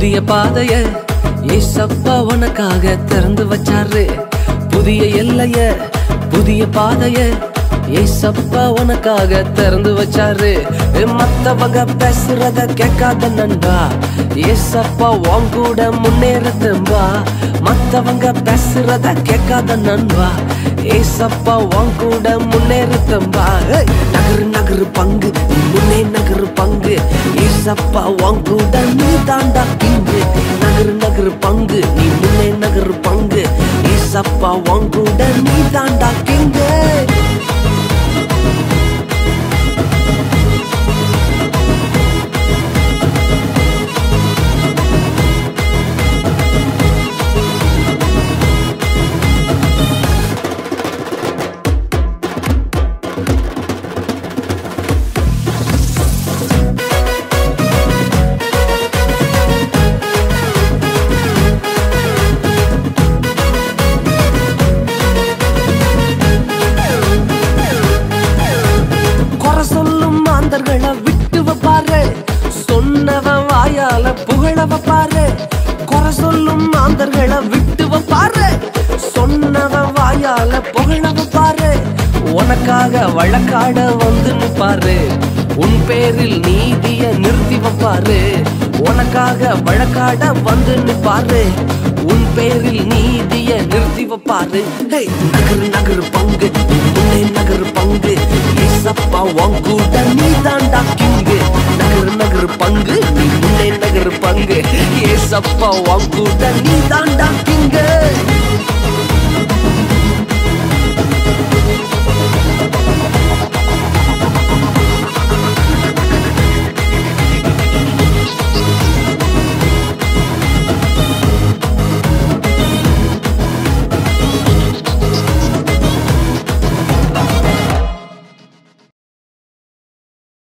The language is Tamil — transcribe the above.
புதிய பாதைய ஏசப்பா உனக்காக திறந்து வச்சாரு புதிய எல்லைய புதிய பாதைய ஏசப்பா உனக்காக திறந்து வச்சாரு மத்தவங்க பேசுறத கேட்காத நண்பா ஏசப்பா உன் கூட முன்னேறதும்பா மத்தவங்க பேசுறத கேட்காத நண்பா ஏசப்பா உன் கூட முன்னேறதும்பா ஏய், நகரு நகரு பங்கு நீ முன்னே நகரு பங்கு ஏசப்பா உன் கூட நீ தாண்டா கிங்கு நகரு நகரு பங்கு நீ முன்னே நகரு பங்கு ஏசப்பா உன் கூட நீ தாண்டா கிங்கு குறை சொல்லும் மாந்தர்களை விட்டு வைப்பாரு சொன்னவன் வாயால புகழ வைப்பாரு குறை சொல்லும் மாந்தர்களை விட்டு வைப்பாரு சொன்னவன் வாயால புகழ வைப்பாரு உனக்காக வழக்காட வந்து நிப்பாரு உன் பேரில் நீதிய நிறுத்தி வைப்பாரு உனக்காக வழக்காட வந்து நிப்பாரு உன் பேரில் நீதிய நிறுத்தி வைப்பாரு ஹேய், நகரு நகரு பங்கு நீ முன்னே நகரு பங்கு ஏசப்பா உன் கூட நீ தாண்டா கிங்கு நகரு நகரு பங்கு நீ முன்னே நகரு பங்கு ஏசப்பா உன் கூட நீ தாண்டா கிங்கு